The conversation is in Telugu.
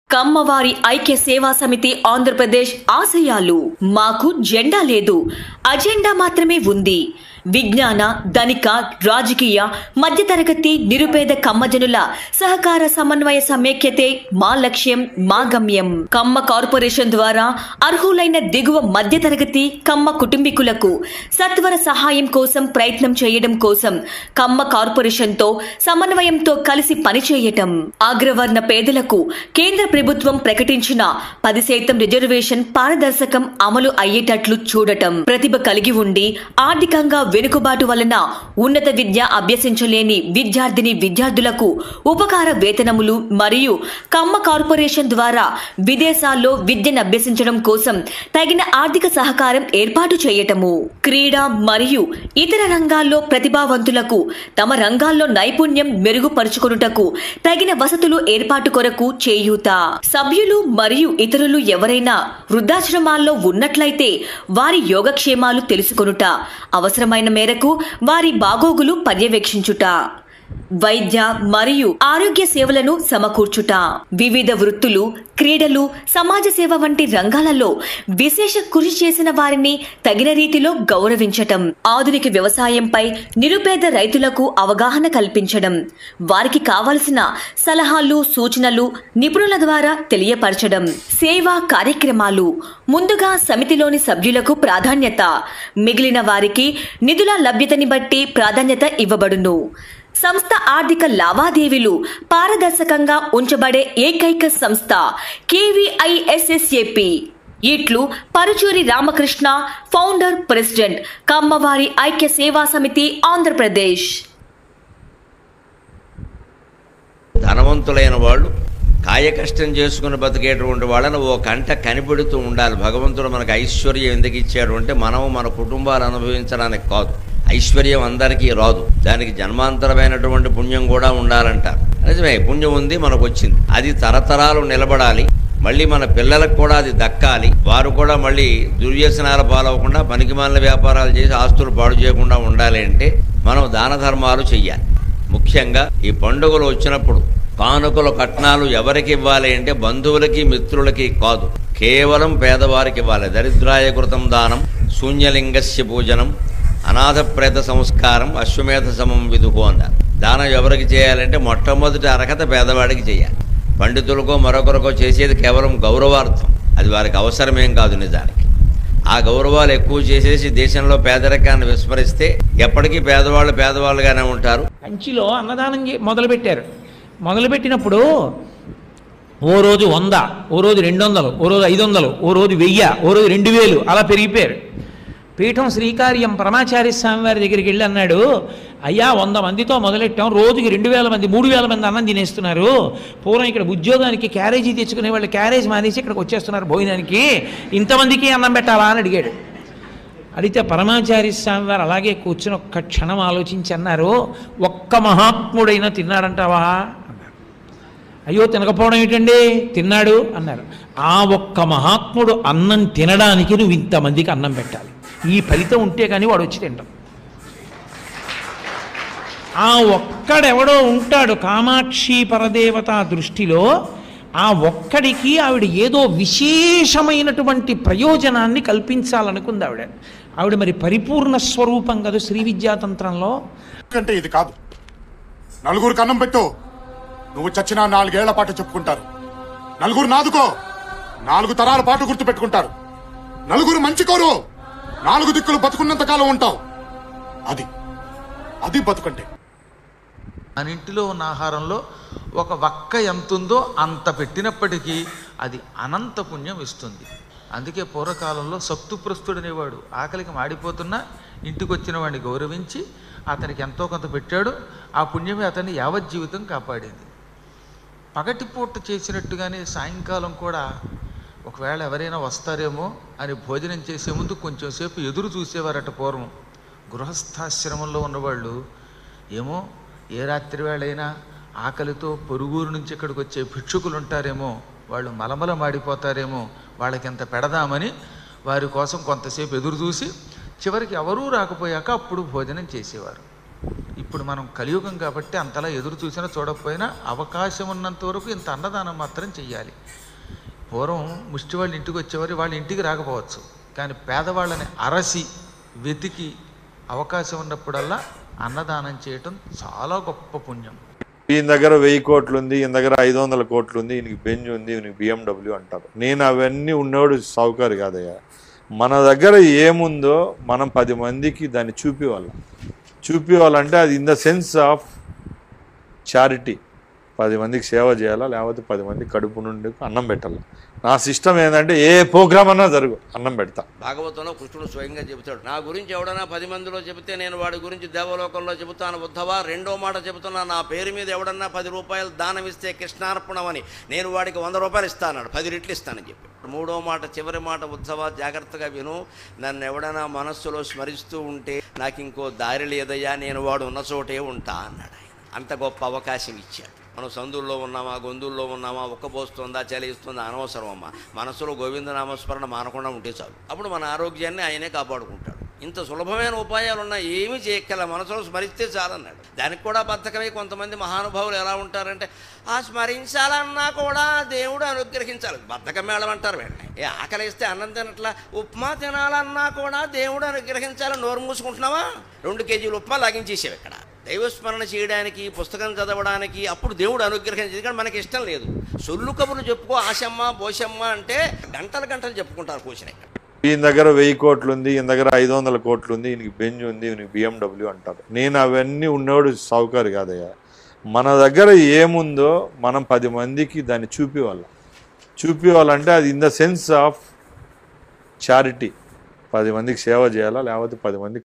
కమ్మవారి ఐక్య సేవా సమితి ఆంధ్రప్రదేశ్ ఆశయాలు మాకు జెండా లేదు అజెండా మాత్రమే ఉంది విజ్ఞాన ధనిక రాజకీయ మధ్యతరగతి నిరుపేద కమ్మజనుల సహకార సమన్వయ సమైక్యతే మా లక్ష్యం మా గమ్యం కమ్మ కార్పొరేషన్ ద్వారా అర్హులైన దిగువ మధ్యతరగతి కమ్మ కుటుంబీకులకు సత్వర సహాయం కోసం ప్రయత్నం చేయడం కోసం కమ్మ కార్పొరేషన్ తో సమన్వయంతో కలిసి పనిచేయటం అగ్రవర్ణ పేదలకు కేంద్ర ప్రభుత్వం ప్రకటించిన పది శాతం రిజర్వేషన్ పారదర్శకం అమలు అయ్యేటట్లు చూడటం ప్రతిభ కలిగి ఉండి ఆర్థికంగా వెనుకబాటు వలన ఉన్నత విద్య అభ్యసించలేని విద్యార్థిని విద్యార్థులకు ఉపకార వేతనములు మరియు కమ్మ కార్పొరేషన్ ద్వారా విదేశాల్లో విద్యను అభ్యసించడం కోసం తగిన ఆర్థిక సహకారం ఏర్పాటు చేయటము క్రీడ మరియు ఇతర రంగాల్లో ప్రతిభావంతులకు తమ రంగాల్లో నైపుణ్యం మెరుగుపరుచుకొనుటకు తగిన వసతులు ఏర్పాటు కొరకు చేయూత సభ్యులు మరియు ఇతరులు ఎవరైనా వృద్ధాశ్రమాల్లో ఉన్నట్లయితే వారి యోగక్షేమాలు తెలుసుకొనుట అవసరమైన మేరకు వారి బాగోగులు పర్యవేక్షించుట వైద్య మరియు ఆరోగ్య సేవలను సమకూర్చుట వివిధ వృత్తులు క్రీడలు సమాజ సేవ వంటి రంగాలలో విశేష కృషి చేసిన వారిని తగిన రీతిలో గౌరవించటం ఆధునిక వ్యవసాయంపై నిరుపేద రైతులకు అవగాహన కల్పించడం వారికి కావలసిన సలహాలు సూచనలు నిపుణుల ద్వారా తెలియపరచడం సేవా కార్యక్రమాలు ముందుగా సమితిలోని సభ్యులకు ప్రాధాన్యత మిగిలిన వారికి నిధుల లభ్యతని బట్టి ప్రాధాన్యత ఇవ్వబడును సంస్థ ఆర్థిక లావాదేవీలు పారదర్శకంగా ఉంచబడే ఏకైక సంస్థ కేవీఐఎస్ఎస్ఏపి ఇట్లు పరుచూరి రామకృష్ణ ఫౌండర్ ప్రెసిడెంట్ కమ్మవారి ఐక్య సేవా సమితి ఆంధ్రప్రదేశ్ ధనవంతులైన వాళ్ళు కాయకష్టం చేసుకుని బతికేటువంటి వాళ్ళని ఓ కంట కనిపెడుతూ ఉండాలి భగవంతుడు మనకు ఐశ్వర్యం ఎందుకు ఇచ్చాడు అంటే మనం మన కుటుంబాలు అనుభవించడానికి కాదు ఐశ్వర్యం అందరికీ రాదు దానికి జన్మాంతరమైనటువంటి పుణ్యం కూడా ఉండాలంటారు నిజమే పుణ్యం ఉంది మనకు వచ్చింది అది తరతరాలు నిలబడాలి మళ్ళీ మన పిల్లలకు కూడా అది దక్కాలి వారు కూడా మళ్ళీ దుర్వ్యసనాల పాలవకుండా పనికిమాలిన వ్యాపారాలు చేసి ఆస్తులు పాడు చేయకుండా ఉండాలి అంటే మనం దాన ధర్మాలు చెయ్యాలి ముఖ్యంగా ఈ పండుగలు వచ్చినప్పుడు కానుకల కట్నాలు ఎవరికి ఇవ్వాలి అంటే బంధువులకి మిత్రులకి కాదు కేవలం పేదవారికి ఇవ్వాలి దరిద్రాయ కృతం దానం శూన్యలింగస్య పూజనం అనాథ ప్రేత సంస్కారం అశ్వమేధ సమం విదుహు అన్నారు దానం ఎవరికి చేయాలంటే మొట్టమొదటి అర్హత పేదవాడికి చేయాలి పండితులకో మరొకరికో చేసేది కేవలం గౌరవార్థం అది వారికి అవసరమేం కాదు నిజానికి ఆ గౌరవాలు ఎక్కువ చేసేసి దేశంలో పేదరికాన్ని విస్మరిస్తే ఎప్పటికీ పేదవాళ్ళు పేదవాళ్ళుగానే ఉంటారు కంచిలో అన్నదానం చే- మొదలుపెట్టారు మొదలుపెట్టినప్పుడు ఓ రోజు వంద ఓ రోజు రెండు వందలు ఓ రోజు ఐదు వందలు ఓ రోజు వెయ్యి ఓ రోజు రెండు వేలు అలా పెరిగిపోయారు పీఠం శ్రీకార్యం పరమాచార్య స్వామి వారి దగ్గరికి వెళ్ళి అన్నాడు అయ్యా వంద మందితో మొదలెట్టాం రోజుకి రెండు వేల మంది మూడు వేల మంది అన్నం తినేస్తున్నారు పూర్వం ఇక్కడ ఉద్యోగానికి క్యారేజీ తెచ్చుకునే వాళ్ళు క్యారేజ్ మానేసి ఇక్కడికి వచ్చేస్తున్నారు భోజనానికి ఇంతమందికి అన్నం పెట్టాలా అని అడిగాడు అడిగితే పరమాచార్య స్వామి వారు అలాగే కూర్చుని ఒక్క క్షణం ఆలోచించి అన్నారు ఒక్క మహాత్ముడైనా తిన్నాడంటావా అన్నారు అయ్యో తినకపోవడం ఏంటండి తిన్నాడు అన్నారు ఆ ఒక్క మహాత్ముడు అన్నం తినడానికి నువ్వు ఇంతమందికి అన్నం పెట్టాలి ఈ ఫలితం ఉంటే కానీ వాడు వచ్చి తింటాం ఆ ఒక్కడెవడో ఉంటాడు కామాక్షి పరదేవత దృష్టిలో ఆ ఒక్కడికి ఆవిడ ఏదో విశేషమైనటువంటి ప్రయోజనాన్ని కల్పించాలనుకుంది ఆవిడ ఆవిడ మరి పరిపూర్ణ స్వరూపం కదా శ్రీ విద్యాతంత్రంలో కంటే ఇది కాదు నలుగురు కన్నం పెట్టు నువ్వు చచ్చినా నాలుగేళ్ల పాటు చెప్పుకుంటారు నలుగురు నాదుకో నాలుగు తరాల పాటు గుర్తు పెట్టుకుంటారు నలుగురు మంచి కోరు నాలుగు దిక్కులు బతుకున్నంత కాలం ఉంటావు అది అది బతుకంటే మన ఇంటిలో ఉన్న ఆహారంలో ఒక వక్క ఎంత ఉందో అంత పెట్టినప్పటికీ అది అనంత పుణ్యం ఇస్తుంది అందుకే పూర్వకాలంలో సప్తుప్రస్తుడు అనేవాడు ఆకలికి మాడిపోతున్నా ఇంటికి వచ్చిన వాడిని గౌరవించి అతనికి ఎంతో కొంత పెట్టాడు ఆ పుణ్యమే అతన్ని యావజ్జీవితం కాపాడింది పగటిపూట చేసినట్టుగానే సాయంకాలం కూడా ఒకవేళ ఎవరైనా వస్తారేమో అని భోజనం చేసే ముందు కొంచెం సేపు ఎదురు చూసేవారట పూర్వం గృహస్థాశ్రమంలో ఉన్నవాళ్ళు ఏమో ఏ రాత్రి వేళైనా ఆకలితో పొరుగురు నుంచి ఇక్కడికి వచ్చే భిక్షుకులు ఉంటారేమో వాళ్ళు మలమల మాడిపోతారేమో వాళ్ళకి ఎంత పెడదామని వారి కోసం కొంతసేపు ఎదురు చూసి చివరికి ఎవరూ రాకపోయాక అప్పుడు భోజనం చేసేవారు ఇప్పుడు మనం కలియుగం కాబట్టి అంతలా ఎదురు చూసినా చూడకపోయినా అవకాశం ఉన్నంత వరకు ఇంత అన్నదానం మాత్రం చెయ్యాలి పూర్వం ముష్టి వాళ్ళ ఇంటికి వచ్చేవారు వాళ్ళ ఇంటికి రాకపోవచ్చు కానీ పేదవాళ్ళని అరసి వెతికి అవకాశం ఉన్నప్పుడల్లా అన్నదానం చేయటం చాలా గొప్ప పుణ్యం ఈయన దగ్గర వెయ్యి కోట్లు ఉంది ఈయన దగ్గర ఐదు వందల కోట్లు ఉంది ఈయనకి బెంజ్ ఉంది ఈయనకి బిఎండబ్ల్యూ అంటారు నేను అవన్నీ ఉన్నవాడు సావుకారు కాదయ్యా మన దగ్గర ఏముందో మనం పది మందికి దాన్ని చూపివ్వాలి చూపివ్వాలంటే అది in the sense of charity పది మందికి సేవ చేయాలా లేకపోతే పది మంది కడుపు నుండి అన్నం పెట్టాలి నా సిస్టమ్ ఏంటంటే ఏ ప్రోగ్రామ్ అన్నా జరుగు అన్నం పెడతా భాగవతంలో కృష్ణుడు స్వయంగా చెబుతాడు నా గురించి ఎవడన్నా పది మందిలో చెబితే నేను వాడి గురించి దేవలోకంలో చెబుతాను ఉద్ధవా రెండో మాట చెబుతున్నా నా పేరు మీద ఎవడన్నా పది రూపాయలు దానం ఇస్తే కృష్ణార్పణమని నేను వాడికి వంద రూపాయలు ఇస్తాను పది రెట్లు ఇస్తానని చెప్పి మూడో మాట చివరి మాట ఉద్ధవ జాగ్రత్తగా విను నన్ను ఎవడన్నా మనస్సులో స్మరిస్తూ ఉంటే నాకు ఇంకో దారి లేదయ్యా నేను వాడు ఉన్న చోటే ఉంటా అన్నాడు ఆయన అంత గొప్ప అవకాశం ఇచ్చాడు మనం సందుల్లో ఉన్నామా గొంతుల్లో ఉన్నామా ఉక్కబోస్తుందా చలిస్తుందా అనవసరం అమ్మా మనసులో గోవింద నామస్మరణ మానకుండా ఉంటే చాలు అప్పుడు మన ఆరోగ్యాన్ని ఆయనే కాపాడుకుంటాడు ఇంత సులభమైన ఉపాయాలు ఉన్నా ఏమీ చేయక్కల మనసులో స్మరిస్తే చాలన్నాడు దానికి కూడా బద్ధకమై కొంతమంది మహానుభావులు ఎలా ఉంటారంటే ఆ స్మరించాలన్నా కూడా దేవుడు అనుగ్రహించాలి బద్ధకం మేళం అంటారు వెంటనే ఏ ఆకలి ఇస్తే అన్నం తినట్లా ఉప్మా తినాలన్నా కూడా దేవుడు అనుగ్రహించాలని నోరు మూసుకుంటున్నావా రెండు కేజీలు ఉప్మా లాగించేసావు ఇక్కడ దైవస్మరణ చేయడానికి పుస్తకం చదవడానికి అప్పుడు దేవుడు అనుగ్రహించి ఎందుకంటే మనకి ఇష్టం లేదు సొల్లు కబుర్లు చెప్పుకో ఆశమ్మ పోషమ్మ అంటే గంటలు గంటలు చెప్పుకుంటారు కూర్చుని ఈయన దగ్గర వెయ్యి కోట్లు ఉంది ఈయన దగ్గర ఐదు వందల కోట్లు ఉంది ఈయనకి బెంజ్ ఉంది ఈయనకి బిఎండబ్ల్యూ అంటారు నేను అవన్నీ ఉన్నవాడు సావుకారు కాదయ్యా మన దగ్గర ఏముందో మనం పది మందికి దాన్ని చూపివ్వాలి చూపివ్వాలంటే అది in the sense of charity పది మందికి సేవ చేయాలా లేకపోతే పది మంది